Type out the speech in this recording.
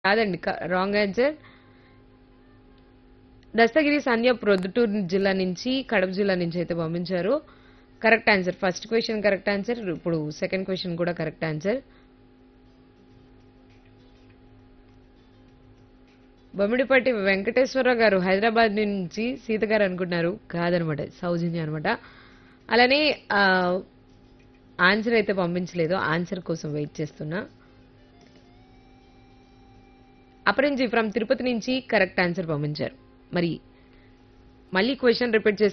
కాదండి wrong answer Dastagiri Sandhya Proddatur జిల్లా నుంచి కడప జిల్లా నుంచి అయితే పంపించారు correct answer first question correct answer ఇప్పుడు సెకండ్ క్వశ్చన్ కూడా కరెక్ట్ ఆన్సర్ బొమ్మిడిపట్టి వెంకటేశ్వరరావు గారు హైదరాబాద్ నుంచి సీత గారు అనుకుంటున్నారు కాదనమాట సౌజన్య అనమాట అలానే ఆన్సర్ అయితే పంపించలేదు ఆన్సర్ కోసం వెయిట్ చేస్తున్నా అపరంజి ఫ్రమ్ తిరుపతి నుంచి కరెక్ట్ ఆన్సర్ పంపించారు మరి మళ్ళీ క్వశ్చన్ రిపీట్ చేసి